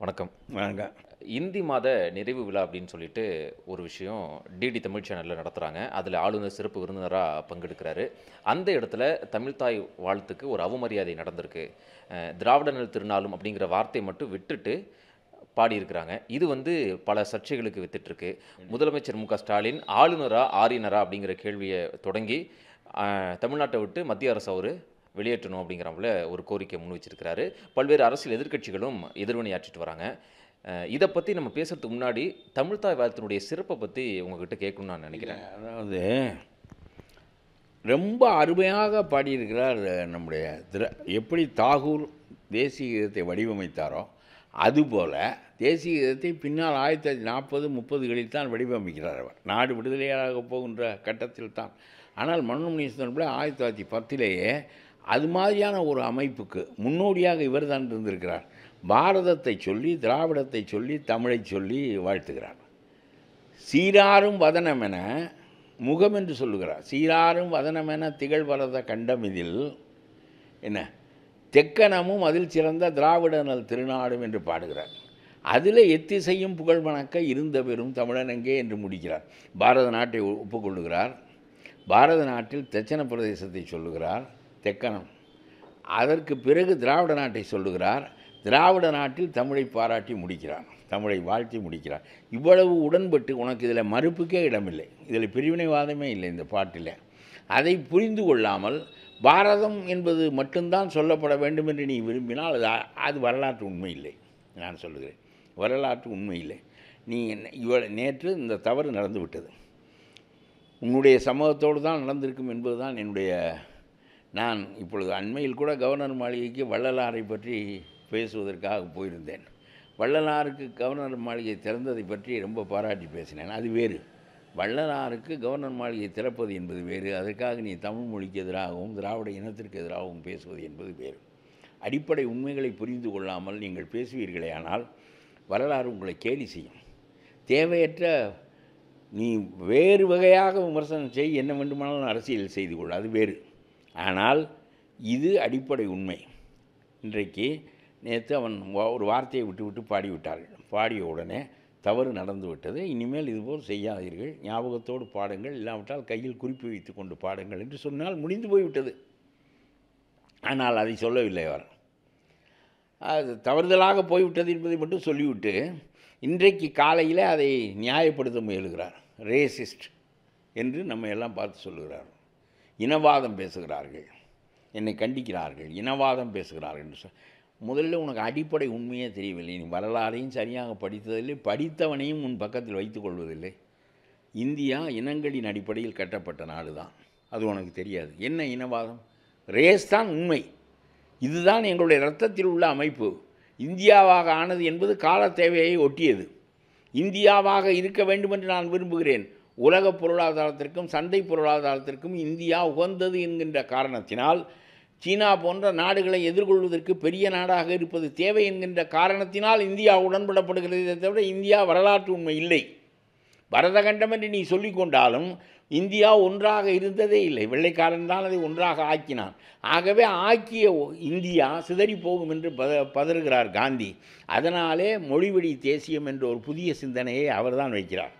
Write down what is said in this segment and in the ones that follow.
வணக்கம் வணக்கம் இந்தி மாத நிறைவு விழா அப்படின்னு சொல்லிட்டு ஒரு விஷயம் டிடி தமிழ் சேனலில் நடத்துகிறாங்க அதில் ஆளுநர் சிறப்பு விருந்தினராக பங்கெடுக்கிறாரு அந்த இடத்துல தமிழ்தாய் வாழ்த்துக்கு ஒரு அவமரியாதை நடந்திருக்கு அஹ், திராவிடநல் திருநாளும் அப்படிங்கிற வார்த்தையை மட்டும் விட்டுட்டு பாடியிருக்கிறாங்க இது வந்து பல சர்ச்சைகளுக்கு வித்துட்ருக்கு முதலமைச்சர் மு க ஸ்டாலின் ஆளுநரா ஆரியனரா அப்படிங்கிற கேள்வியை தொடங்கி அஹ், தமிழ்நாட்டை விட்டு மத்திய அரசு அவர் வெளியேற்றணும் அப்படிங்கிறவங்கள ஒரு கோரிக்கை முன் வச்சிருக்கிறாரு பல்வேறு அரசியல் எதிர்க்கட்சிகளும் எதிர்வினையாற்றிட்டு வராங்க அஹ், இதை பற்றி நம்ம பேசுறதுக்கு முன்னாடி தமிழ்தாய் வாழ்த்தினுடைய சிறப்பை பற்றி உங்ககிட்ட கேட்கணும்னு நான் நினைக்கிறேன் அதாவது ரொம்ப அருமையாக பாடியிருக்கிறார் நம்முடைய திர எப்படி தாகூர் தேசிய கீதத்தை வடிவமைத்தாரோ அதுபோல் தேசிய கீதத்தை பின்னால் ஆயிரத்தி தொள்ளாயிரத்தி நாற்பது முப்பதுகளில் தான் வடிவமைக்கிறார் அவர் நாடு விடுதலையாக போகின்ற கட்டத்தில் தான் ஆனால் மன்னும் நீசன் பிள்ளை ஆயிரத்தி தொள்ளாயிரத்தி பத்திலேயே அது மாதிரியான ஒரு அமைப்புக்கு முன்னோடியாக இவர் தான் இருந்திருக்கிறார் பாரதத்தை சொல்லி திராவிடத்தை சொல்லி தமிழை சொல்லி வாழ்த்துகிறார் சீராரும் வதனமென முகம் என்று சொல்லுகிறார் சீராரும் வதனமென திகழ் வரத கண்டம் இதில் என்ன தெக்கனமும் அதில் சிறந்த திராவிடனல் திருநாடும் என்று பாடுகிறார் அதில் எத்திசையும் புகழ் வணக்க இருந்த பெரும் தமிழனங்கே என்று முடிக்கிறார் பாரத நாட்டை ஒ- ஒப்புக்கொள்ளுகிறார் பாரத நாட்டில் தெச்சன பிரதேசத்தை சொல்லுகிறார் தெக்கனம் அதற்கு பிறகு திராவிட நாட்டை சொல்லுகிறார் திராவிட நாட்டில் தமிழை பாராட்டி முடிக்கிறார் தமிழை வாழ்த்தி முடிக்கிறார் இவ்வளவு உடன்பட்டு உனக்கு இதில் மறுப்புக்கே இடமில்லை இதில் பிரிவினைவாதமே இல்லை இந்த பாட்டில் அதை புரிந்து கொள்ளாமல் பாரதம் என்பது மட்டும்தான் சொல்லப்பட வேண்டும் என்று நீ விரும்பினால் அது அது வரலாற்று உண்மை இல்லை நான் சொல்லுகிறேன் வரலாற்று உண்மை இல்லை நீ என்ன- இவ நேற்று இந்த தவறு நடந்து விட்டது உன்னுடைய சமூகத்தோடு தான் நடந்திருக்கும் என்பதுதான் என்னுடைய நான் இப்பொழுது அண்மையில் கூட கவர்னர் மாளிகைக்கு வள்ளலாரை பற்றி பேசுவதற்காக போயிருந்தேன் வள்ளலாருக்கு கவர்னர் மாளிகை திறந்ததை பற்றி ரொம்ப பாராட்டி பேசினேன் அது வேறு வள்ளலாருக்கு கவர்னர் மாளிகை திறப்பது என்பது வேறு அதற்காக நீ தமிழ் மொழிக்கு எதிராகவும் திராவிட இனத்திற்கு எதிராகவும் பேசுவது என்பது வேறு அடிப்படை உண்மைகளை புரிந்து கொள்ளாமல் நீங்கள் பேசுவீர்களே ஆனால் வரலாறு உங்களை கேலி செய்யும் தேவையற்ற நீ வேறு வகையாக விமர்சனம் செய் என்ன வேண்டுமானாலும் அரசியல் செய்து கொள் அது வேறு ஆனால் இது அடிப்படை உண்மை இன்றைக்கு நேற்று அவன் வா- ஒரு வார்த்தையை விட்டு விட்டு பாடிவிட்டார்கள் பாடிய உடனே தவறு நடந்து விட்டது இனிமேல் இதுபோல் செய்யாதீர்கள் ஞாபகத்தோடு பாடுங்கள் இல்லாவிட்டால் கையில் குறிப்பு வைத்து கொண்டு பாடுங்கள் என்று சொன்னால் முடிந்து போய்விட்டது ஆனால் அதை சொல்லவில்லை அவர் அது தவறுதலாக போய்விட்டது என்பதை மட்டும் சொல்லிவிட்டு இன்றைக்கு காலையில் அதை நியாயப்படுத்த முயலுகிறார் ரேசிஸ்ட் என்று நம்ம எல்லாம் பார்த்து சொல்லுகிறார் இனவாதம் பேசுகிறார்கள் என்னை கண்டிக்கிறார்கள் இனவாதம் பேசுகிறார்கள் என்று சொல் முதல்ல உனக்கு அடிப்படை உண்மையே தெரியவில்லை நீ வரலாறையும் சரியாக படித்ததில்லை படித்தவனையும் உன் பக்கத்தில் வைத்துக் கொள்வதில்லை இந்தியா இனங்களின் அடிப்படையில் கட்டப்பட்ட நாடு தான் அது உனக்கு தெரியாது என்ன இனவாதம் ரேஸ் தான் உண்மை இதுதான் எங்களுடைய இரத்தத்தில் உள்ள அமைப்பு இந்தியாவாக ஆனது என்பது கால தேவையை ஒட்டியது இந்தியாவாக இருக்க வேண்டும் என்று நான் விரும்புகிறேன் உலக பொருளாதாரத்திற்கும் சந்தை பொருளாதாரத்திற்கும் இந்தியா உகந்தது என்கின்ற காரணத்தினால் சீனா போன்ற நாடுகளை எதிர்கொள்வதற்கு பெரிய நாடாக இருப்பது தேவை என்கின்ற காரணத்தினால் இந்தியா உடன்படப்படுகிறதே தவிர இந்தியா வரலாற்று உண்மை இல்லை பரதகண்டம் என்று நீ சொல்லிக் கொண்டாலும் இந்தியா ஒன்றாக இருந்ததே இல்லை வெள்ளைக்காரன் தான் அதை ஒன்றாக ஆக்கினான் ஆகவே ஆக்கிய ஒ- இந்தியா சிதறி போகும் என்று பத பதறுகிறார் காந்தி அதனாலே மொழிவழி தேசியம் என்ற ஒரு புதிய சிந்தனையை அவர்தான் வைக்கிறார்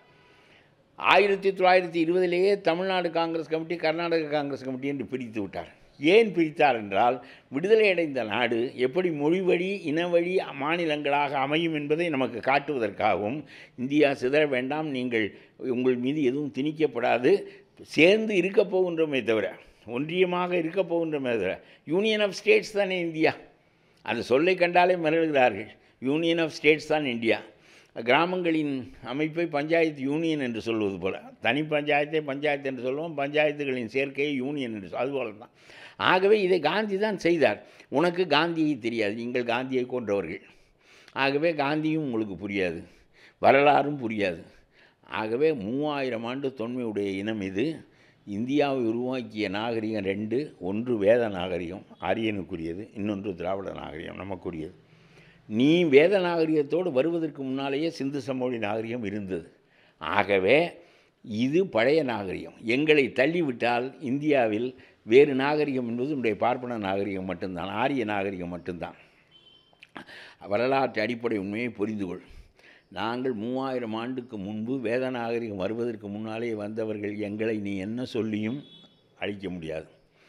ஆயிரத்தி தொள்ளாயிரத்தி இருபதிலேயே தமிழ்நாடு காங்கிரஸ் கமிட்டி கர்நாடக காங்கிரஸ் கமிட்டி என்று பிரித்து விட்டார் ஏன் பிரித்தார் என்றால் விடுதலை அடைந்த நாடு எப்படி மொழிவழி இனவழி மாநிலங்களாக அமையும் என்பதை நமக்கு காட்டுவதற்காகவும் இந்தியா சிதற வேண்டாம் நீங்கள் உங்கள் மீது எதுவும் திணிக்கப்படாது சேர்ந்து இருக்கப் போகின்றோமே தவிர ஒன்றியமாக இருக்கப் போகின்றோமே தவிர யூனியன் ஆஃப் ஸ்டேட்ஸ் தானே இந்தியா அந்த சொல்லை கண்டாலே மிரளுகிறார்கள் யூனியன் ஆஃப் ஸ்டேட்ஸ் தான் இந்தியா கிராமங்களின் அமைப்பை பஞ்சாயத்து யூனியன் என்று சொல்வது போல தனி பஞ்சாயத்தை பஞ்சாயத்து என்று சொல்லுவோம் பஞ்சாயத்துகளின் சேர்க்கையை யூனியன் என்று சொல் அதுபோல தான் ஆகவே இதை காந்தி தான் செய்தார் உனக்கு காந்தியை தெரியாது நீங்கள் காந்தியை கொன்றவர்கள் ஆகவே காந்தியும் உங்களுக்கு புரியாது வரலாறும் புரியாது ஆகவே மூவாயிரம் ஆண்டு தொன்மையுடைய இனம் இது இந்தியாவை உருவாக்கிய நாகரிகம் ரெண்டு ஒன்று வேத நாகரிகம் ஆரியனுக்குரியது இன்னொன்று திராவிட நாகரிகம் நமக்குரியது நீ வேத நாகரிகத்தோடு வருவதற்கு முன்னாலேயே சிந்து சமவெளி நாகரிகம் இருந்தது ஆகவே இது பழைய நாகரிகம் எங்களை தள்ளிவிட்டால் இந்தியாவில் வேறு நாகரிகம் என்பது உடைய பார்ப்பன நாகரிகம் மட்டும்தான் ஆரிய நாகரிகம் மட்டும்தான் வரலாற்று அடிப்படை உண்மையை புரிந்து கொள் நாங்கள் மூவாயிரம் ஆண்டுக்கு முன்பு வேத நாகரிகம் வருவதற்கு முன்னாலே வந்தவர்கள் எங்களை நீ என்ன சொல்லியும் அழிக்க முடியாது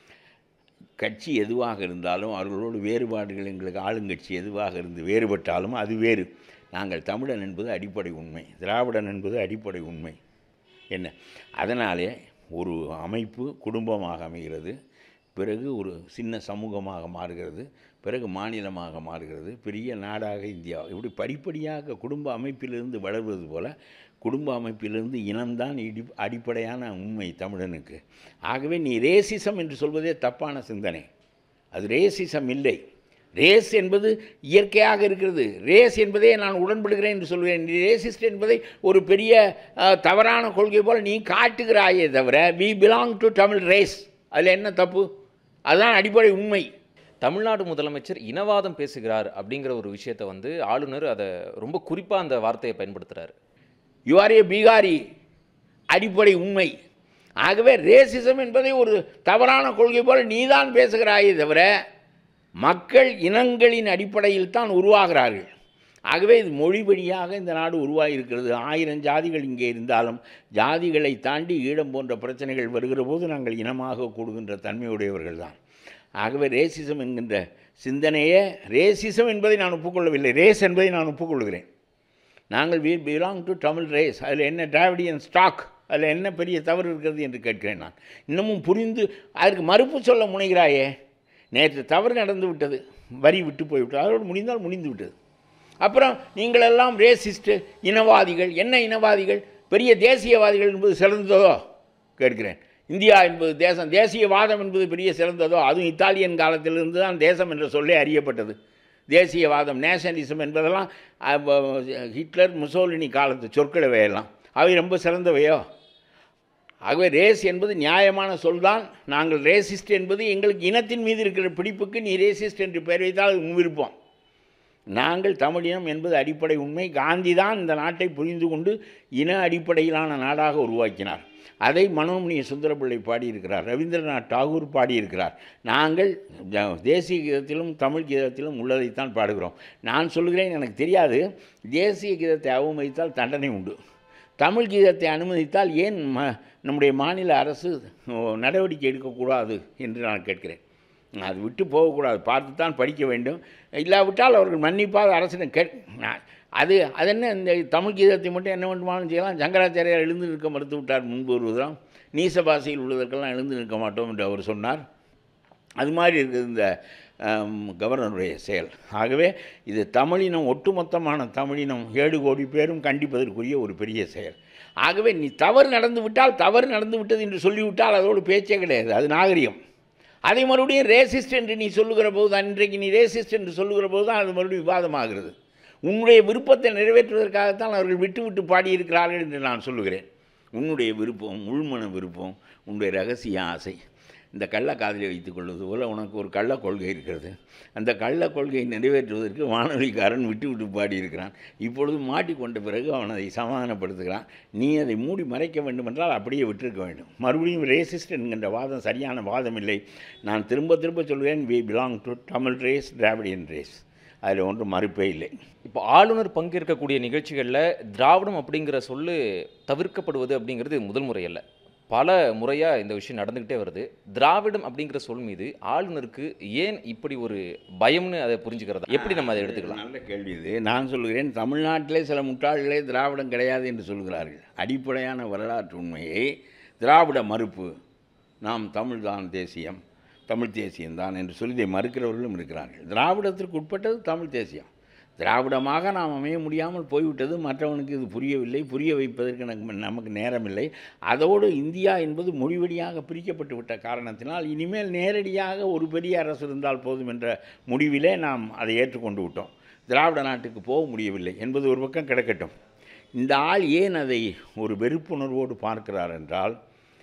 கட்சி எதுவாக இருந்தாலும் அவர்களோடு வேறுபாடுகள் எங்களுக்கு ஆளுங்கட்சி எதுவாக இருந்து வேறுபட்டாலும் அது வேறு நாங்கள் தமிழன் என்பது அடிப்படை உண்மை திராவிடன் என்பது அடிப்படை உண்மை என்ன அதனாலே ஒரு அமைப்பு குடும்பமாக அமைகிறது பிறகு ஒரு சின்ன சமூகமாக மாறுகிறது பிறகு மாநிலமாக மாறுகிறது பெரிய நாடாக இந்தியா இப்படி படிப்படியாக குடும்ப அமைப்பிலிருந்து வளர்வது போல குடும்ப அமைப்பிலிருந்து இனம்தான் இடி அடிப்படையான உண்மை தமிழனுக்கு ஆகவே நீ ரேசிசம் என்று சொல்வதே தப்பான சிந்தனை அது ரேசிசம் இல்லை ரேஸ் என்பது இயற்கையாக இருக்கிறது ரேஸ் என்பதே நான் உடன்படுகிறேன் என்று சொல்கிறேன் நீ ரேசிஸ்ட் என்பதை ஒரு பெரிய அஹ், தவறான கொள்கை போல் நீ காட்டுகிறாயே தவிர we belong to Tamil race அதில் என்ன தப்பு அதுதான் அடிப்படை உண்மை தமிழ்நாடு முதலமைச்சர் இனவாதம் பேசுகிறார் அப்படிங்கிற ஒரு விஷயத்தை வந்து ஆளுநர் அதை ரொம்ப குறிப்பாக அந்த வார்த்தையை பயன்படுத்துகிறார் யூ ஆர் ஏ பீகாரி அடிப்படை உண்மை ஆகவே ரேசிசம் என்பதை ஒரு தவறான கொள்கை போல நீதான் பேசுகிறாயே தவிர மக்கள் இனங்களின் அடிப்படையில் தான் உருவாகிறார்கள் ஆகவே இது மொழி வழியாக இந்த நாடு உருவாகியிருக்கிறது ஆயிரம் ஜாதிகள் இங்கே இருந்தாலும் ஜாதிகளை தாண்டி ஈழம் போன்ற பிரச்சனைகள் வருகிற போது நாங்கள் இனமாக கூடுகின்ற தன்மையுடையவர்கள் தான் ஆகவே ரேசிசம் என்கின்ற சிந்தனையே ரேசிசம் என்பதை நான் ஒப்புக்கொள்ளவில்லை ரேஸ் என்பதை நான் ஒப்புக்கொள்கிறேன் நாங்கள் we belong to Tamil race அதில் என்ன டிராவிடியன் ஸ்டாக் அதில் என்ன பெரிய தவறு இருக்கிறது என்று கேட்கிறேன் நான் இன்னமும் புரிந்து அதற்கு மறுப்பு சொல்ல முனைகிறாயே நேற்று தவறு நடந்து விட்டது வரி விட்டு போய்விட்டது அதோடு முடிந்தால் முடிந்து விட்டது அப்புறம் நீங்களெல்லாம் ரேசிஸ்ட்டு இனவாதிகள் என்ன இனவாதிகள் பெரிய தேசியவாதிகள் என்பது சிறந்ததோ கேட்கிறேன் இந்தியா என்பது தேசம் தேசியவாதம் என்பது பெரிய சிறந்ததோ அதுவும் இத்தாலியன் காலத்திலிருந்து தான் தேசம் என்ற சொல்லே அறியப்பட்டது தேசியவாதம் நேஷனலிசம் என்பதெல்லாம் அப்ப, ஹிட்லர் முசோலினி காலத்து சொற்களவை எல்லாம் அவை ரொம்ப சிறந்தவையோ ஆகவே ரேஸ் என்பது நியாயமான சொல்தான் நாங்கள் ரேசிஸ்ட் என்பது எங்களுக்கு இனத்தின் மீது இருக்கிற பிடிப்புக்கு நீ ரேசிஸ்ட் என்று பெயர் வைத்தால் அது உன் விருப்பம் நாங்கள் தமிழினம் என்பது அடிப்படை உண்மை காந்தி தான் இந்த நாட்டை புரிந்து கொண்டு இன அடிப்படையிலான நாடாக உருவாக்கினார் அதை மனோமணிய சுந்தரபிள்ளை பாடியிருக்கிறார் ரவீந்திரநாத் டாகூர் பாடியிருக்கிறார் நாங்கள் ஜ- தேசிய கீதத்திலும் தமிழ் கீதத்திலும் உள்ளதைத்தான் பாடுகிறோம் நான் சொல்கிறேன் எனக்கு தெரியாது தேசிய கீதத்தை அவமதித்தால் தண்டனை உண்டு தமிழ் கீதத்தை அனுமதித்தால் ஏன் ம நம்முடைய மாநில அரசு ஓ, நடவடிக்கை எடுக்கக்கூடாது என்று நான் கேட்கிறேன் அது விட்டு போகக்கூடாது பார்த்து தான் படிக்க வேண்டும் இல்லாவிட்டால் அவர்கள் மன்னிப்பாத அரசிடம் கேட் நான் அது அது என்ன இந்த தமிழ் கீதத்தை மட்டும் என்ன வேண்டுமானாலும் செய்யலாம் சங்கராச்சாரியார் எழுந்து நிற்க மறுத்து விட்டார் முன்பு ஒருவரும் நீச பாஷையில் உள்ளதற்கெல்லாம் எழுந்து நிற்க மாட்டோம் என்று அவர் சொன்னார் அது மாதிரி இருக்குது இந்த ஆம், கவர்னருடைய செயல் ஆகவே இது தமிழினம் ஒட்டுமொத்தமான தமிழினம் ஏழு கோடி பேரும் கண்டிப்பதற்குரிய ஒரு பெரிய செயல் ஆகவே நீ தவறு நடந்து விட்டால் தவறு நடந்து விட்டது என்று சொல்லிவிட்டால் அதோடு பேச்சே கிடையாது அது நாகரிகம் அதை மறுபடியும் ரேசிஸ்ட் என்று நீ சொல்லுகிற போது தான் இன்றைக்கு நீ ரேசிஸ்ட் என்று சொல்லுகிற போது தான் அது மறுபடியும் விவாதமாகிறது உன்னுடைய விருப்பத்தை நிறைவேற்றுவதற்காகத்தான் அவர்கள் விட்டு விட்டு பாடியிருக்கிறார்கள் என்று நான் சொல்லுகிறேன் உன்னுடைய விருப்பம் உள்மன விருப்பம் உன்னுடைய ரகசிய ஆசை இந்த கள்ள காதலை வைத்துக் கொள்வது போல உனக்கு ஒரு கள்ள கொள்கை இருக்கிறது அந்த கள்ள கொள்கையை நிறைவேற்றுவதற்கு வானொலிக்காரன் விட்டு விட்டு பாடியிருக்கிறான் இப்பொழுது மாட்டிக்கொண்ட பிறகு அவன் அதை சமாதானப்படுத்துகிறான் நீ அதை மூடி மறைக்க வேண்டுமென்றால் அப்படியே விட்டிருக்க வேண்டும் மறுபடியும் ரேசிஸ்ட் என்கின்ற வாதம் சரியான வாதம் இல்லை நான் திரும்ப திரும்ப சொல்கிறேன் we belong to Tamil race Dravidian race அதில் ஒன்றும் மறுப்பே இல்லை இப்போ ஆளுநர் பங்கேற்கக்கூடிய நிகழ்ச்சிகளில் திராவிடம் அப்படிங்கிற சொல்லு தவிர்க்கப்படுவது அப்படிங்கிறது முதல் முறை அல்ல பல முறையாக இந்த விஷயம் நடந்துக்கிட்டே வருது திராவிடம் அப்படிங்கிற சொல் மீது ஆளுநருக்கு ஏன் இப்படி ஒரு பயம்னு அதை புரிஞ்சுக்கிறதா எப்படி நம்ம அதை எடுத்துக்கலாம் நல்ல கேள்வி இது நான் சொல்கிறேன் தமிழ்நாட்டிலே சில முட்டாள்களே திராவிடம் கிடையாது என்று சொல்கிறார்கள் அடிப்படையான வரலாற்று உண்மையை திராவிட மறுப்பு நாம் தமிழ்தான் தேசியம் தமிழ் தேசியம்தான் என்று சொல்லி இதை மறுக்கிறவர்களும் இருக்கிறார்கள் திராவிடத்திற்கு உட்பட்டது தமிழ் தேசியம் திராவிடமாக நாம் அமைய முடியாமல் போய்விட்டது மற்றவனுக்கு இது புரியவில்லை புரிய வைப்பதற்கு நமக்கு நமக்கு நேரமில்லை அதோடு இந்தியா என்பது மொழிவழியாக பிரிக்கப்பட்டு விட்ட காரணத்தினால் இனிமேல் நேரடியாக ஒரு பெரிய அரசு இருந்தால் போதும் என்ற முடிவிலே நாம் அதை ஏற்றுக்கொண்டு விட்டோம் திராவிட நாட்டுக்கு போக முடியவில்லை என்பது ஒரு பக்கம் கிடக்கட்டும் இந்த ஆள் ஏன் அதை ஒரு வெறுப்புணர்வோடு பார்க்கிறார் என்றால்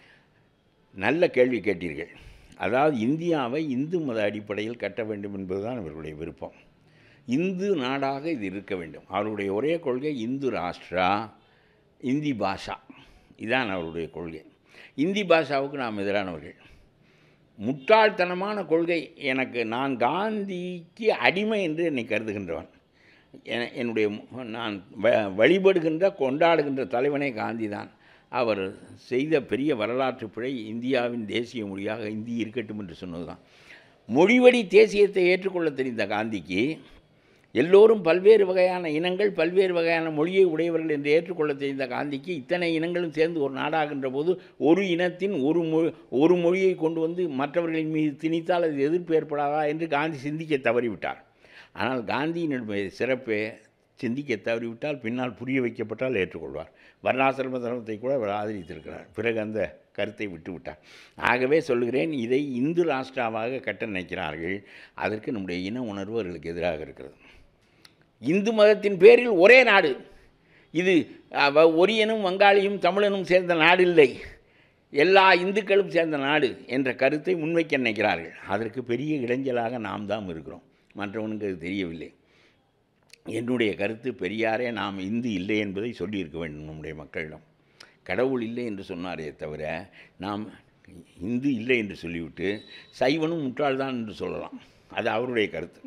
நல்ல கேள்வி கேட்டீர்கள் அதாவது இந்தியாவை இந்து மத அடிப்படையில் கட்ட வேண்டும் என்பதுதான் இவர்களுடைய விருப்பம் இந்து நாடாக இது இருக்க வேண்டும் அவருடைய ஒரே கொள்கை இந்து ராஷ்டிரா இந்தி பாஷா இதான் அவருடைய கொள்கை இந்தி பாஷாவுக்கு நாம் எதிரானவர்கள் முட்டாள்தனமான கொள்கை எனக்கு நான் காந்திக்கு அடிமை என்று என்னை கருதுகின்றவன் என- என்னுடைய மு- நான் வ- வழிபடுகின்ற கொண்டாடுகின்ற தலைவனே காந்தி தான் அவர் செய்த பெரிய வரலாற்று பிழை இந்தியாவின் தேசிய மொழியாக இந்தி இருக்கட்டும் என்று சொன்னதுதான் மொழிவழி தேசியத்தை ஏற்றுக்கொள்ள தெரிந்த காந்திக்கு எல்லோரும் பல்வேறு வகையான இனங்கள் பல்வேறு வகையான மொழியை உடையவர்கள் என்று ஏற்றுக்கொள்ள தெரிந்த காந்திக்கு இத்தனை இனங்களும் சேர்ந்து ஒரு நாடாகின்ற போது ஒரு இனத்தின் ஒரு மொழி ஒரு மொழியை கொண்டு வந்து மற்றவர்களின் மீது திணித்தால் அது எதிர்ப்பு ஏற்படாதா என்று காந்தி சிந்திக்க தவறிவிட்டார் ஆனால் காந்தியினுடைய சிறப்பே சிந்திக்க தவறிவிட்டால் பின்னால் புரிய வைக்கப்பட்டால் ஏற்றுக்கொள்வார் வர்ணாசிரம தர்மத்தை கூட அவர் ஆதரித்திருக்கிறார் பிறகு அந்த கருத்தை விட்டுவிட்டார் ஆகவே சொல்கிறேன் இதை இந்து ராஷ்டிராவாக கட்ட நினைக்கிறார்கள் அதற்கு நம்முடைய இன உணர்வு அவர்களுக்கு எதிராக இருக்கிறது இந்து மதத்தின் பேரில் ஒரே நாடு இது அவ ஒரியனும் வங்காளியும் தமிழனும் சேர்ந்த நாடு இல்லை எல்லா இந்துக்களும் சேர்ந்த நாடு என்ற கருத்தை முன்வைக்க நினைக்கிறார்கள் அதற்கு பெரிய இடைஞ்சலாக நாம் தான் இருக்கிறோம் மற்றவனுக்கு அது தெரியவில்லை என்னுடைய கருத்து பெரியாரே நாம் இந்து இல்லை என்பதை சொல்லியிருக்க வேண்டும் நம்முடைய மக்களிடம் கடவுள் இல்லை என்று சொன்னாரே தவிர நாம் இந்து இல்லை என்று சொல்லிவிட்டு சைவனும் முட்டாள்தான் என்று சொல்லலாம் அது அவருடைய கருத்து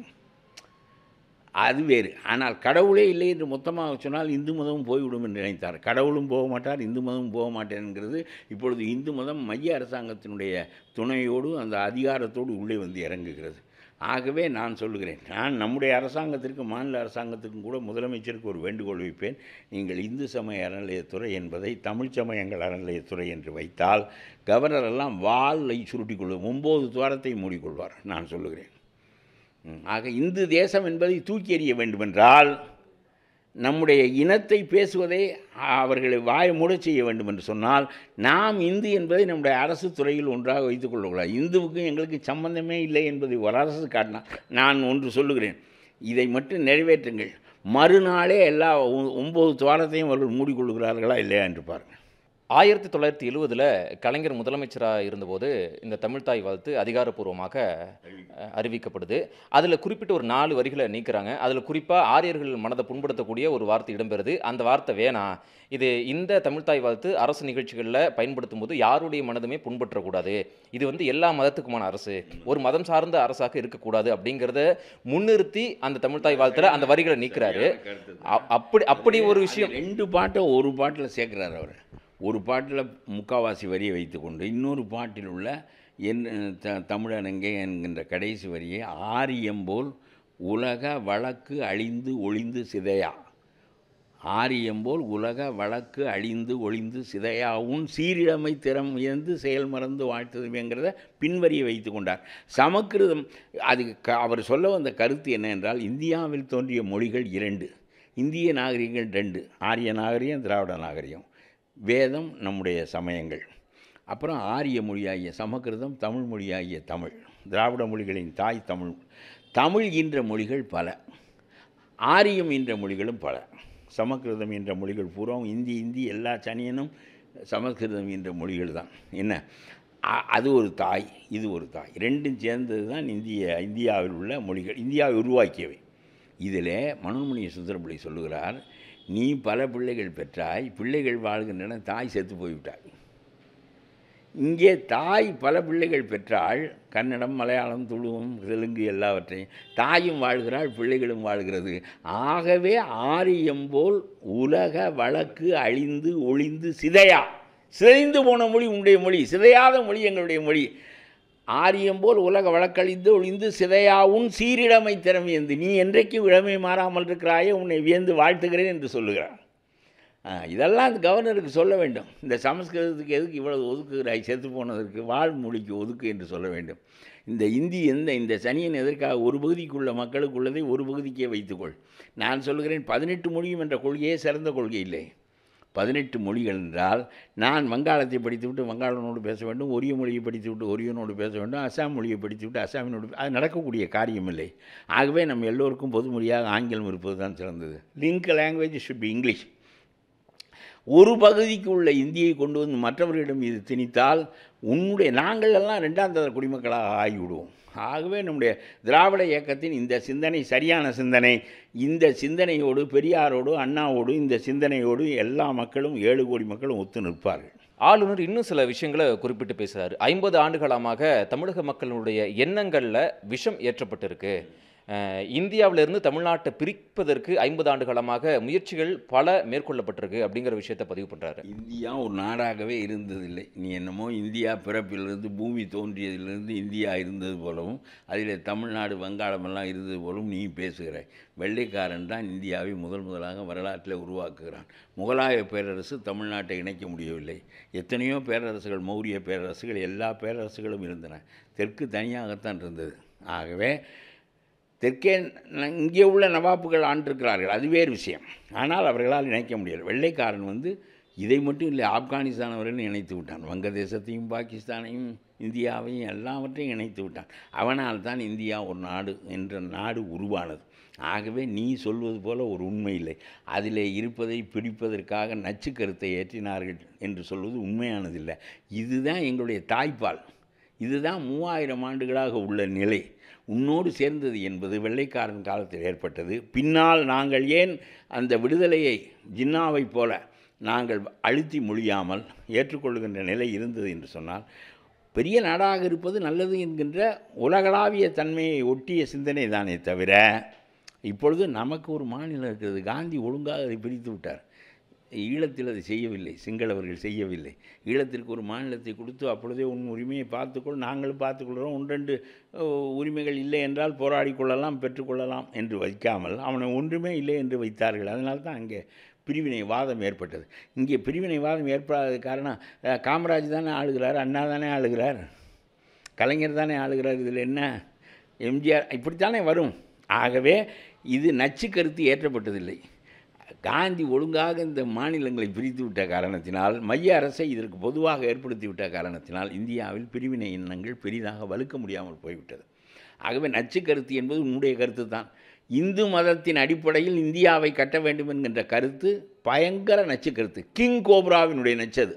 அது வேறு ஆனால் கடவுளே இல்லை என்று மொத்தமாக சொன்னால் இந்து மதமும் போய்விடும் என்று நினைத்தார் கடவுளும் போக மாட்டார் இந்து மதமும் போக மாட்டேன் என்கிறது இப்பொழுது இந்து மதம் மைய அரசாங்கத்தினுடைய துணையோடு அந்த அதிகாரத்தோடு உள்ளே வந்து இறங்குகிறது ஆகவே நான் சொல்லுகிறேன் நான் நம்முடைய அரசாங்கத்திற்கு மாநில அரசாங்கத்திற்கும் கூட முதலமைச்சருக்கு ஒரு வேண்டுகோள் வைப்பேன் நீங்கள் இந்து சமய அறநிலையத்துறை என்பதை தமிழ் சமயங்கள் அறநிலையத்துறை என்று வைத்தால் கவர்னர் எல்லாம் வாளை சுருட்டிக் கொள்ளும் ஒம்பது துவாரத்தை மூடிக்கொள்வார் நான் சொல்லுகிறேன் ம், ஆக இந்து தேசம் என்பதை தூக்கி எறிய வேண்டுமென்றால் நம்முடைய இனத்தை பேசுவதை அவர்களை வாய மூடச் செய்ய வேண்டும் என்று சொன்னால் நாம் இந்து என்பதை நம்முடைய அரசு துறையில் ஒன்றாக வைத்துக் கொள்ளக்கூடாது இந்துவுக்கும் எங்களுக்கு சம்பந்தமே இல்லை என்பதை ஒரு அரசு காட்டினா நான் ஒன்று சொல்லுகிறேன் இதை மட்டும் நிறைவேற்றுங்கள் மறுநாளே எல்லா ஒ- ஒம்பது துவாரத்தையும் அவர்கள் மூடிக்கொள்கிறார்களா இல்லையா என்று பாருங்கள் ஆயிரத்தி தொள்ளாயிரத்தி எழுவதில் கலைஞர் முதலமைச்சராக இருந்தபோது இந்த தமிழ்த்தாய் வாழ்த்து அதிகாரப்பூர்வமாக அஹ், அறிவிக்கப்படுது அதில் குறிப்பிட்ட ஒரு நாலு வரிகளை நீக்குறாங்க அதில் குறிப்பாக ஆரியர்கள் மனதை புண்படுத்தக்கூடிய ஒரு வார்த்தை இடம்பெறுது அந்த வார்த்தை வேணாம் இது இந்த தமிழ்த்தாய் வாழ்த்து அரசு நிகழ்ச்சிகளில் பயன்படுத்தும் போது யாருடைய மனதுமே புண்பற்றக்கூடாது இது வந்து எல்லா மதத்துக்குமான அரசு ஒரு மதம் சார்ந்த அரசாக இருக்கக்கூடாது அப்படிங்கிறத முன்னிறுத்தி அந்த தமிழ்த்தாய் வாழ்த்துல அந்த வரிகளை நீக்கிறாரு அ- அப்படி அப்படி ஒரு விஷயம் ரெண்டு பாட்டை ஒரு பாட்டில் சேர்க்குறாரு அவர் ஒரு பாட்டில் முக்காவாசி வரியை வைத்துக்கொண்டு இன்னொரு பாட்டில் உள்ள என் த தமிழனங்கே என்கின்ற கடைசி வரியை ஆரியம்போல் உலக வழக்கு அழிந்து ஒளிந்து சிதையா ஆரியம்போல் உலக வழக்கு அழிந்து ஒளிந்து சிதையா உன் சீரிழமை திறம் உயர்ந்து செயல் மறந்து வாழ்த்ததுமேங்கிறத பின்வரியை வைத்து கொண்டார் சமக்கிருதம் அது க அவர் சொல்ல வந்த கருத்து என்ன என்றால் இந்தியாவில் தோன்றிய மொழிகள் இரண்டு இந்திய நாகரிகங்கள் ரெண்டு ஆரிய நாகரிகம் திராவிட நாகரிகம் வேதம் நம்முடைய சமயங்கள் அப்புறம் ஆரிய மொழியாகிய சமக்கிருதம் தமிழ் மொழியாகிய தமிழ் திராவிட மொழிகளின் தாய் தமிழ் தமிழ் என்ற மொழிகள் பல ஆரியம் என்ற மொழிகளும் பல சமஸ்கிருதம் என்ற மொழிகள் பூரா இந்தி இந்தி எல்லா சனியனும் சமஸ்கிருதம் என்ற மொழிகள் தான் என்ன அ- அது ஒரு தாய் இது ஒரு தாய் ரெண்டும் சேர்ந்தது தான் இந்திய இந்தியாவில் உள்ள மொழிகள் இந்தியாவை உருவாக்கியவை இதில் மனோன்மணி சுந்தரபிள்ளை சொல்லுகிறார் நீ பல பிள்ளைகள் பெற்றாய் பிள்ளைகள் வாழ்கின்றன தாய் செத்து போய்விட்டாய் இங்கே தாய் பல பிள்ளைகள் பெற்றாள் கன்னடம் மலையாளம் துளுவம் தெலுங்கு எல்லாவற்றையும் தாயும் வாழ்கிறாள் பிள்ளைகளும் வாழ்கிறது ஆகவே ஆரியம் போல் உலக வழக்கு அழிந்து ஒளிந்து சிதையா சிதைந்து போன மொழி உன்னுடைய மொழி சிதையாத மொழி எங்களுடைய மொழி ஆரியம் போல் உலக வழக்கழிந்து ஒளிந்து சிதையாவும் சீரிடமை திறமையந்து நீ என்றைக்கு இளமை மாறாமல் இருக்கிறாயே உன்னை வியந்து வாழ்த்துகிறேன் என்று சொல்லுகிறார் ஆ, இதெல்லாம் அந்த கவர்னருக்கு சொல்ல வேண்டும் இந்த சமஸ்கிருதத்துக்கு எதுக்கு இவ்வளவு ஒதுக்குகிறாய் செத்து போனதற்கு வாழ்மொழிக்கு ஒதுக்கு என்று சொல்ல வேண்டும் இந்த இந்தி எந்த இந்த சனியன் எதற்காக ஒரு பகுதிக்குள்ள மக்களுக்குள்ளதை ஒரு பகுதிக்கே வைத்துக்கொள் நான் சொல்லுகிறேன் பதினெட்டு மொழியும் என்ற கொள்கையே சிறந்த கொள்கை இல்லை பதினெட்டு மொழிகள் என்றால் நான் வங்காளத்தை படித்துவிட்டு வங்காளனோடு பேச வேண்டும் ஒரிய மொழியை படித்துவிட்டு ஒரியனோடு பேச வேண்டும் அஸ்ஸாம் மொழியை படித்துவிட்டு அஸ்ஸாமினோடு பே- அது நடக்கக்கூடிய காரியம் இல்லை ஆகவே நம்ம எல்லோருக்கும் பொது மொழியாக ஆங்கிலம் இருப்பது தான் சிறந்தது link language should be English ஒரு பகுதிக்கு உள்ள இந்தியை கொண்டு வந்து மற்றவர்களிடம் இது திணித்தால் உன்னுடைய நாங்கள் எல்லாம் ரெண்டாம் தர குடிமக்களாக ஆகிவிடுவோம் ஆகவே நம்முடைய திராவிட இயக்கத்தின் இந்த சிந்தனை சரியான சிந்தனை இந்த சிந்தனையோடு பெரியாரோடு அண்ணாவோடு இந்த சிந்தனையோடு எல்லா மக்களும் ஏழு கோடி மக்களும் ஒத்து நிற்பார்கள் ஆளுநர் இன்னும் சில விஷயங்களை குறிப்பிட்டு பேசுறாரு ஐம்பது ஆண்டுகாலமாக தமிழக மக்களுடைய எண்ணங்கள்ல விஷம் ஏற்றப்பட்டிருக்கு அஹ், இந்தியாவிலிருந்து தமிழ்நாட்டை பிரிப்பதற்கு ஐம்பது ஆண்டு காலமாக முயற்சிகள் பல மேற்கொள்ளப்பட்டிருக்கு அப்படிங்கிற விஷயத்தை பதிவு பண்றாரு இந்தியா ஒரு நாடாகவே இருந்ததில்லை நீ என்னமோ இந்தியா பிறப்பிலிருந்து பூமி தோன்றியதிலிருந்து இந்தியா இருந்தது போலவும் அதில் தமிழ்நாடு வங்காளமெல்லாம் இருந்தது போலவும் நீ பேசுகிறாய் வெள்ளைக்காரன் தான் இந்தியாவை முதல் முதலாக வரலாற்றில் உருவாக்குகிறான் முகலாய பேரரசு தமிழ்நாட்டை இணைக்க முடியவில்லை எத்தனையோ பேரரசுகள் மௌரிய பேரரசுகள் எல்லா பேரரசுகளும் இருந்தன தெற்கு தனியாகத்தான் இருந்தது ஆகவே தெற்கே ந- இங்கே உள்ள நவாப்புகள் ஆண்டிருக்கிறார்கள் அது வேறு விஷயம் ஆனால் அவர்களால் இணைக்க முடியல வெள்ளைக்காரன் வந்து இதை மட்டும் இல்லை ஆப்கானிஸ்தான் வரையிலும் இணைத்து விட்டான் வங்கதேசத்தையும் பாகிஸ்தானையும் இந்தியாவையும் எல்லாவற்றையும் இணைத்து விட்டான் அவனால் தான் இந்தியா ஒரு நாடு என்ற நாடு உருவானது ஆகவே நீ சொல்வது போல ஒரு உண்மை இல்லை அதிலே இருப்பதை பிடிப்பதற்காக நச்சு கருத்தை ஏற்றினார்கள் என்று சொல்வது உண்மையானதில்லை இதுதான் எங்களுடைய தாய்ப்பால் இதுதான் மூவாயிரம் ஆண்டுகளாக உள்ள நிலை உன்னோடு சேர்ந்தது என்பது வெள்ளைக்காரன் காலத்தில் ஏற்பட்டது பின்னால் நாங்கள் ஏன் அந்த விடுதலையை ஜின்னாவைப் போல நாங்கள் அழுத்தி மொழியாமல் ஏற்றுக்கொள்கின்ற நிலை இருந்தது என்று சொன்னால் பெரிய நாடாக இருப்பது நல்லது என்கின்ற உலகளாவிய தன்மையை ஒட்டிய சிந்தனை தானே தவிர இப்பொழுது நமக்கு ஒரு மாநிலம் இருக்கிறது காந்தி ஒழுங்காக அதை பிரித்து விட்டார் ஈழத்தில் அதை செய்யவில்லை சிங்களவர்கள் செய்யவில்லை ஈழத்திற்கு ஒரு மாநிலத்தை கொடுத்து அப்பொழுதே உன் உரிமையை பார்த்துக்கொள் நாங்களும் பார்த்துக்கொள்கிறோம் ஒன்றெண்டு அஹ், உரிமைகள் இல்லை என்றால் போராடிக் கொள்ளலாம் பெற்றுக்கொள்ளலாம் என்று வைக்காமல் அவனை ஒன்றுமே இல்லை என்று வைத்தார்கள் அதனால தான் அங்கே பிரிவினை வாதம் ஏற்பட்டது இங்கே பிரிவினை வாதம் ஏற்படாத காரணம் அஹ், காமராஜ் தானே ஆளுகிறார் அண்ணா தானே ஆளுகிறார் கலைஞர் தானே ஆளுகிறார் இதில் என்ன எம்ஜிஆர் இப்படித்தானே வரும் ஆகவே இது நச்சு கருத்து ஏற்றப்பட்டதில்லை காந்தி ஒழுங்காக இந்த மாநிலங்களை பிரித்து விட்ட காரணத்தினால் மைய அரசை இதற்கு பொதுவாக ஏற்படுத்தி விட்ட காரணத்தினால் இந்தியாவில் பிரிவினை எண்ணங்கள் பெரிதாக வலுக்க முடியாமல் போய்விட்டது ஆகவே நச்சு கருத்து என்பது உன்னுடைய கருத்து தான் இந்து மதத்தின் அடிப்படையில் இந்தியாவை கட்ட வேண்டும் என்கின்ற கருத்து பயங்கர நச்சு கருத்து கிங் கோப்ராவினுடைய நச்சு அது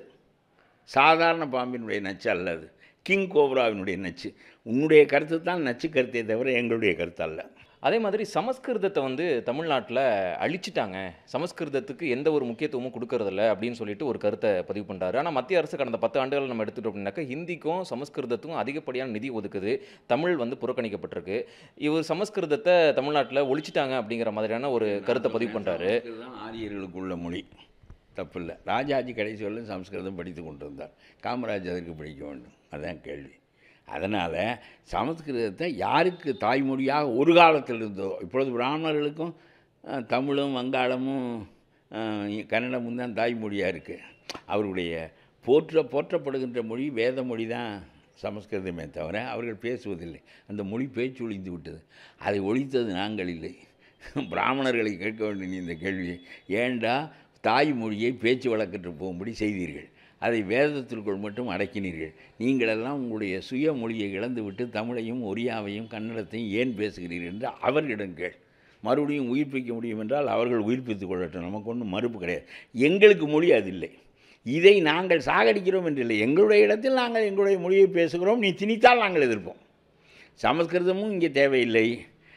சாதாரண பாம்பினுடைய நச்சு அல்ல அது கிங் கோப்ராவினுடைய நச்சு உன்னுடைய கருத்து தான் நச்சு கருத்தே தவிர எங்களுடைய கருத்து அல்ல அதே மாதிரி சமஸ்கிருதத்தை வந்து தமிழ்நாட்டில் அழிச்சிட்டாங்க சமஸ்கிருதத்துக்கு எந்த ஒரு முக்கியத்துவமும் கொடுக்கறதில்ல அப்படின்னு சொல்லிட்டு ஒரு கருத்தை பதிவு பண்ணுறாரு ஆனால் மத்திய அரசு கடந்த பத்து ஆண்டுகள் நம்ம எடுத்துட்டோம் அப்படின்னாக்கா ஹிந்திக்கும் சமஸ்கிருதத்துக்கும் அதிகப்படியான நிதி ஒதுக்குது தமிழ் வந்து புறக்கணிக்கப்பட்டிருக்கு இவர் சமஸ்கிருதத்தை தமிழ்நாட்டில் ஒழிச்சிட்டாங்க அப்படிங்கிற மாதிரியான ஒரு கருத்தை பதிவு பண்ணுறாரு சமஸ்கிருதம் ஆரியர்களுக்குள்ள மொழி தப்பில்லை ராஜாஜி கடைசி வரலும் சமஸ்கிருதம் படித்து கொண்டிருந்தார் காமராஜ் அதற்கு படிக்க வேண்டும் அதான் கேள்வி அதனால் சமஸ்கிருதத்தை யாருக்கு தாய்மொழியாக ஒரு காலத்தில் இருந்தோ இப்பொழுது பிராமணர்களுக்கும் அஹ், தமிழும் வங்காளமும் அஹ், கன்னடமும் தான் தாய்மொழியாக இருக்குது அவருடைய போற்ற போற்றப்படுகின்ற மொழி வேத மொழி தான் சமஸ்கிருதமே தவிர அவர்கள் பேசுவதில்லை அந்த மொழி பேச்சு ஒழிந்து விட்டது அதை ஒழித்தது நாங்கள் இல்லை பிராமணர்களை கேட்க வேண்டும் நீ இந்த கேள்வியை ஏண்டா தாய்மொழியை பேச்சு வழக்கற்று போகும்படி செய்தீர்கள் அதை வேதத்திற்குள் மட்டும் அடக்கினீர்கள் நீங்களெல்லாம் உங்களுடைய சுய மொழியை இழந்துவிட்டு தமிழையும் ஒரியாவையும் கன்னடத்தையும் ஏன் பேசுகிறீர்கள் என்று அவர்களிடம் கேள் மறுபடியும் உயிர்ப்பிக்க முடியும் என்றால் அவர்கள் உயிர்ப்பித்துக் கொள்ளட்டும் நமக்கு ஒன்றும் மறுப்பு கிடையாது எங்களுக்கு மொழி அது இல்லை இதை நாங்கள் சாகடிக்கிறோம் என்று இல்லை எங்களுடைய இடத்தில் நாங்கள் எங்களுடைய மொழியை பேசுகிறோம் நீ திணித்தால் நாங்கள் எதிர்ப்போம் சமஸ்கிருதமும் இங்கே தேவையில்லை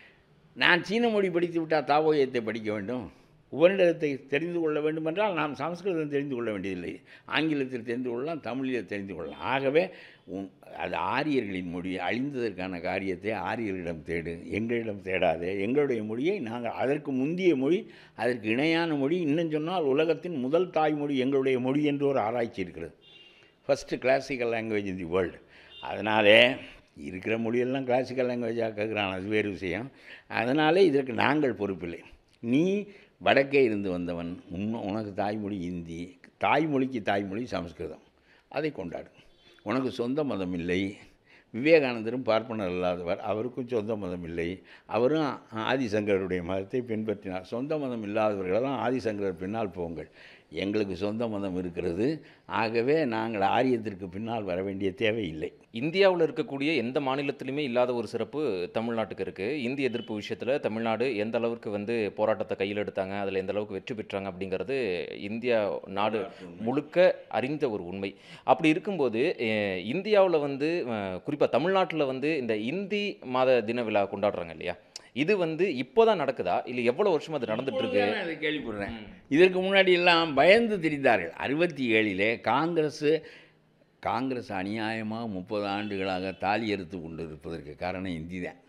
நான் சீன மொழி படித்து விட்டால் தாவோயத்தை படிக்க வேண்டும் உபநிடதத்தை தெரிந்து கொள்ள வேண்டும் என்றால் நாம் சமஸ்கிருதம் தெரிந்து கொள்ள வேண்டியதில்லை ஆங்கிலத்தில் தெரிந்து கொள்ளலாம் தமிழில் தெரிந்து கொள்ளலாம் ஆகவே உன்- அது ஆரியர்களின் மொழி அழிந்ததற்கான காரியத்தை ஆரியர்களிடம் தேடு எங்களிடம் தேடாதே எங்களுடைய மொழியை நாங்கள் அதற்கு முந்திய மொழி அதற்கு இணையான மொழி இன்னும் சொன்னால் உலகத்தின் முதல் தாய்மொழி எங்களுடைய மொழி என்று ஒரு ஆராய்ச்சி இருக்கிறது first classical language in the world அதனாலே இருக்கிற மொழியெல்லாம் கிளாசிக்கல் லாங்குவேஜாக கேட்குறான் அது வேறு விஷயம் அதனாலே இதற்கு நாங்கள் பொறுப்பில்லை நீ வடக்கே இருந்து வந்தவன் உன் உனக்கு தாய்மொழி இந்தி தாய்மொழிக்கு தாய்மொழி சமஸ்கிருதம் அதை கொண்டாடு உனக்கு சொந்த மதம் இல்லை விவேகானந்தரும் பார்ப்பனர் இல்லாதவர் அவருக்கும் சொந்த மதம் இல்லை அவரும் ஆதிசங்கருடைய மதத்தை பின்பற்றினார் சொந்த மதம் இல்லாதவர்களெல்லாம் ஆதிசங்கரர் பின்னால் போங்கள் எங்களுக்கு சொந்த மதம் இருக்கிறது ஆகவே நாங்கள் ஆரியத்திற்கு பின்னால் வர வேண்டிய தேவை இல்லை இந்தியாவில் இருக்கக்கூடிய எந்த மாநிலத்திலுமே இல்லாத ஒரு சிறப்பு தமிழ்நாட்டுக்கு இருக்குது இந்தி எதிர்ப்பு விஷயத்தில் தமிழ்நாடு எந்த அளவுக்கு வந்து போராட்டத்தை கையில் எடுத்தாங்க அதில் எந்த அளவுக்கு வெற்றி பெற்றாங்க அப்படிங்கிறது இந்தியா நாடு முழுக்க அறிந்த ஒரு உண்மை அப்படி இருக்கும்போது இந்தியாவில் வந்து குறிப்பாக தமிழ்நாட்டில் வந்து இந்த இந்தி மாத தின விழா கொண்டாடுறாங்க இல்லையா இது வந்து இப்போதான் நடக்குதா இல்லை எவ்வளோ வருஷமா அது நடந்துட்டு இருக்கு இப்பொழுதுதான் நான் இதை கேள்விப்படுறேன் இதற்கு முன்னாடி எல்லாம் பயந்து திரிந்தார்கள் அறுபத்தி ஏழிலே காங்கிரஸ் காங்கிரஸ் அநியாயமாக முப்பது ஆண்டுகளாக தாலி அறுத்து கொண்டு இருப்பதற்கு காரணம் இந்தி தான்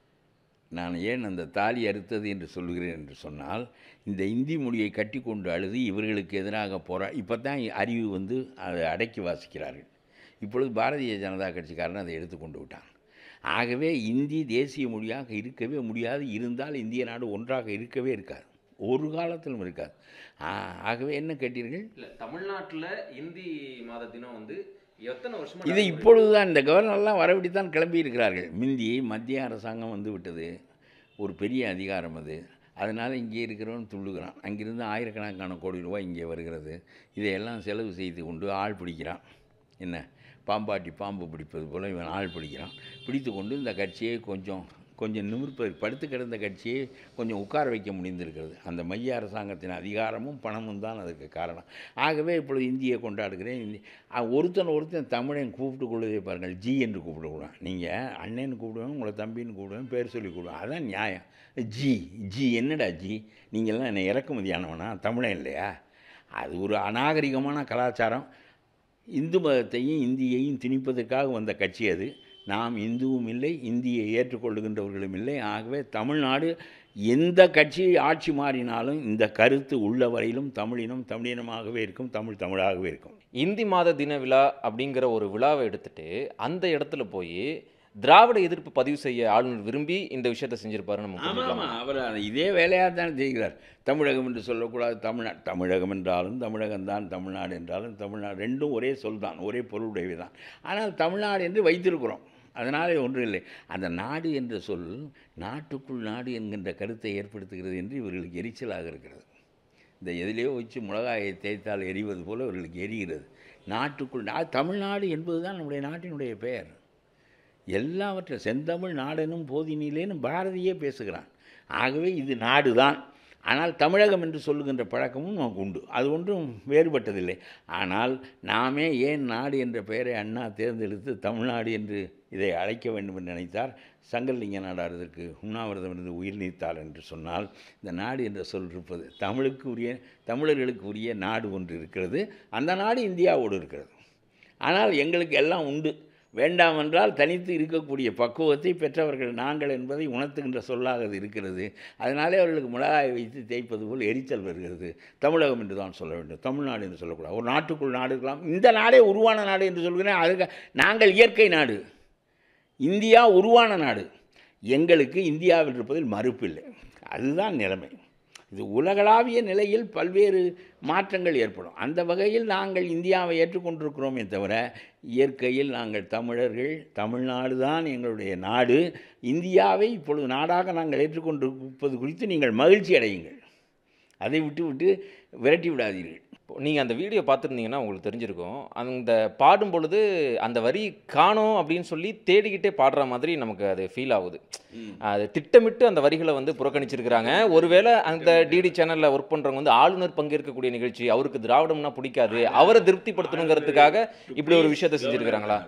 நான் ஏன் அந்த தாலி அறுத்தது என்று சொல்கிறேன் என்று சொன்னால் இந்த இந்தி மொழியை கட்டி கொண்டு அழுது இவர்களுக்கு எதிராக போரா இப்போ தான் அறிவு வந்து அதை அடக்கி வாசிக்கிறார்கள் இப்பொழுது பாரதிய ஜனதா கட்சிக்காரன் அதை எடுத்துக்கொண்டு விட்டான் ஆகவே இந்தி தேசிய மொழியாக இருக்கவே முடியாது இருந்தால் இந்திய நாடு ஒன்றாக இருக்கவே இருக்காது ஒரு காலத்திலும் இருக்காது ஆ- ஆகவே என்ன கேட்டீர்கள் இல்லை தமிழ்நாட்டில் இந்தி மாத தினம் வந்து எத்தனை வருஷமா இது இப்பொழுது தான் இந்த கவர்னர்லாம் வரவிட்டு தான் கிளம்பி இருக்கிறார்கள் மிந்தி மத்திய அரசாங்கம் வந்து விட்டது ஒரு பெரிய அதிகாரம் அது அதனால் இங்கே இருக்கிறவன் துள்ளுகிறான் அங்கிருந்து ஆயிரக்கணக்கான கோடி ரூபாய் இங்கே வருகிறது இதையெல்லாம் செலவு செய்து கொண்டு ஆள் பிடிக்கிறான் என்ன பாம்பாட்டி பாம்பு பிடிப்பது போல் இவன் ஆள் பிடிக்கிறான் பிடித்து கொண்டு இந்த கட்சியை கொஞ்சம் கொஞ்சம் நிமிர்ப்பது படுத்து கிடந்த கட்சியை கொஞ்சம் உட்கார வைக்க முடிந்திருக்கிறது அந்த மைய அரசாங்கத்தின் அதிகாரமும் பணமும் தான் அதுக்கு காரணம் ஆகவே இப்பொழுது இந்தியை கொண்டாடுகிறேன் இந்தி அ, ஒருத்தன் ஒருத்தன் தமிழன் கூப்பிட்டு கொள்வதை பாருங்கள் ஜி என்று கூப்பிடக்கூடாது நீங்கள் அண்ணன்னு கூப்பிடுவேன் உங்களை தம்பின்னு கூப்பிடுவேன் பேர் சொல்லி கூப்பிடுவேன் அதான் நியாயம் ஜி ஜி என்னடா ஜி நீங்கள்லாம் என்னை இறக்குமதியானவனா தமிழன் இல்லையா அது ஒரு அநாகரிகமான கலாச்சாரம் இந்து மதத்தையும் இந்தியையும் திணிப்பதற்காக வந்த கட்சி அது நாம் இந்துவும் இல்லை இந்தியை ஏற்றுக்கொள்ளுகின்றவர்களும் இல்லை ஆகவே தமிழ்நாடு எந்த கட்சி ஆட்சி மாறினாலும் இந்த கருத்து உள்ள வரையிலும் தமிழினம் தமிழினமாகவே இருக்கும் தமிழ் தமிழாகவே இருக்கும் இந்தி மாத தின விழா அப்படிங்கிற ஒரு விழாவை எடுத்துட்டு அந்த இடத்துல போய் திராவிட எதிர்ப்பு பதிவு செய்ய ஆளுநர் விரும்பி இந்த விஷயத்தை செஞ்சிருப்பாரு நம்ம ஆமாம் புரிஞ்சுக்கலாமா? ஆமாம் அவர் அதை இதே வேலையாக தான் செய்கிறார் தமிழகம் என்று சொல்லக்கூடாது தமிழ்நாடு தமிழகம் என்றாலும் தமிழகம் தான் தமிழ்நாடு என்றாலும் தமிழ்நாடு ரெண்டும் ஒரே சொல் தான் ஒரே பொருளுடையவை தான் ஆனால் தமிழ்நாடு என்று வைத்திருக்கிறோம் அதனாலே ஒன்றும் இல்லை அந்த நாடு என்ற சொல் நாட்டுக்குள் நாடு என்கின்ற கருத்தை ஏற்படுத்துகிறது என்று இவர்களுக்கு எரிச்சலாக இருக்கிறது இந்த எதிலேயோ வச்சு மிளகாயை தேய்த்தால் எரிவது போல இவர்களுக்கு எரிகிறது நாட்டுக்குள் நா தமிழ்நாடு என்பது தான் நம்முடைய நாட்டினுடைய பெயர் எல்லாவற்றை செந்தமிழ் நாடெனும் போதினிலேன்னு பாரதியே பேசுகிறான் ஆகவே இது நாடு தான் ஆனால் தமிழகம் என்று சொல்லுகின்ற பழக்கமும் நமக்கு உண்டு அது ஒன்றும் வேறுபட்டதில்லை ஆனால் நாமே ஏன் நாடு என்ற பெயரை அண்ணா தேர்ந்தெடுத்து தமிழ்நாடு என்று இதை அழைக்க வேண்டும் என்று நினைத்தார் சங்கரலிங்க நாடார் இதற்கு உண்ணாவிரதம் இருந்து உயிர் நீத்தார் என்று சொன்னால் இந்த நாடு என்ற சொல் இருப்பது தமிழுக்கு உரிய தமிழர்களுக்கு உரிய நாடு ஒன்று இருக்கிறது அந்த நாடு இந்தியாவோடு இருக்கிறது ஆனால் எங்களுக்கு எல்லாம் உண்டு வேண்டாம் என்றால் தனித்து இருக்கக்கூடிய பக்குவத்தை பெற்றவர்கள் நாங்கள் என்பதை உணர்த்துகின்ற சொல்லாக அது இருக்கிறது அதனாலே அவர்களுக்கு மிளகாயை வைத்து தேய்ப்பது போல் எரிச்சல் வருகிறது தமிழகம் என்று தான் சொல்ல வேண்டும் தமிழ்நாடு என்று சொல்லக்கூடாது ஒரு நாட்டுக்குள் நாடு இருக்கலாம் இந்த நாடே உருவான நாடு என்று சொல்கிறேன் அதுக்கு நாங்கள் இயற்கை நாடு இந்தியா உருவான நாடு எங்களுக்கு இந்தியாவில் இருப்பதில் மறுப்பில்லை அதுதான் நிலைமை இது உலகளாவிய நிலையில் பல்வேறு மாற்றங்கள் ஏற்படும் அந்த வகையில் நாங்கள் இந்தியாவை ஏற்றுக்கொண்டிருக்கிறோமே தவிர இயற்கையில் நாங்கள் தமிழர்கள் தமிழ்நாடு தான் எங்களுடைய நாடு இந்தியாவை இப்பொழுது நாடாக நாங்கள் ஏற்றுக்கொண்டிருப்பது குறித்து நீங்கள் மகிழ்ச்சி அடையுங்கள் அதை விட்டு விட்டு விரட்டி விடாதீர்கள் நீங்கள் அந்த வீடியோ பார்த்துருந்தீங்கன்னா உங்களுக்கு தெரிஞ்சிருக்கும் அந்த பாடும் பொழுது அந்த வரி காணோம் அப்படின்னு சொல்லி தேடிக்கிட்டே பாடுற மாதிரி நமக்கு அது ஃபீல் ஆகுது அது திட்டமிட்டு அந்த வரிகளை வந்து புறக்கணிச்சிருக்கிறாங்க ஒருவேளை அந்த டிடி சேனலில் ஒர்க் பண்ணுறவங்க வந்து ஆளுநர் பங்கேற்கக்கூடிய நிகழ்ச்சி அவருக்கு திராவிடம்னா பிடிக்காது அவரை திருப்திப்படுத்தணுங்கிறதுக்காக இப்படி ஒரு விஷயத்தை செஞ்சுருக்கிறாங்களா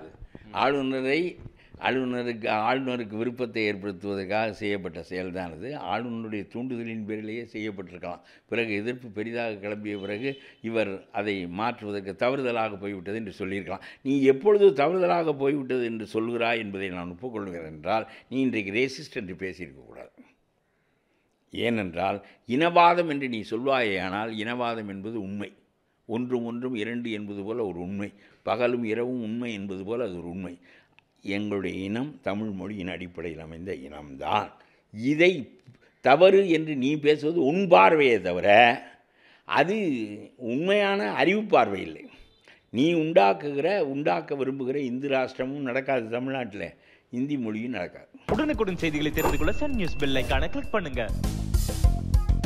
ஆளுநரை ஆளுநருக்கு ஆளுநருக்கு விருப்பத்தை ஏற்படுத்துவதற்காக செய்யப்பட்ட செயல்தான் அது ஆளுநருடைய தூண்டுதலின் பேரிலேயே செய்யப்பட்டிருக்கலாம் பிறகு எதிர்ப்பு பெரிதாக கிளம்பிய பிறகு இவர் அதை மாற்றுவதற்கு தவறுதலாக போய்விட்டது என்று சொல்லியிருக்கலாம் நீ எப்பொழுது தவறுதலாக போய்விட்டது என்று சொல்கிறாய் என்பதை நான் ஒப்புக்கொள்கிறேன் என்றால் நீ இன்றைக்கு ரேசிஸ்ட் என்று பேசியிருக்கக்கூடாது ஏனென்றால் இனவாதம் என்று நீ சொல்வாயேயானால் இனவாதம் என்பது உண்மை ஒன்றும் ஒன்றும் இரண்டு என்பது போல ஒரு உண்மை பகலும் இரவும் உண்மை என்பது போல அது ஒரு உண்மை எங்களுடைய இனம் தமிழ் மொழியின் அடிப்படையில் அமைந்த இனம்தான் இதை தவறு என்று நீ பேசுவது உன் பார்வையே தவிர அது உண்மையான அறிவு பார்வை இல்லை நீ உண்டாக்குகிற உண்டாக்க விரும்புகிற இந்து ராஷ்டிரமும் நடக்காது தமிழ்நாட்டில் இந்தி மொழியும் நடக்காது உடனுக்குடன் செய்திகளை தெரிந்து கொள்ள சன் நியூஸ் பெல் ஐகானை கிளிக் பண்ணுங்க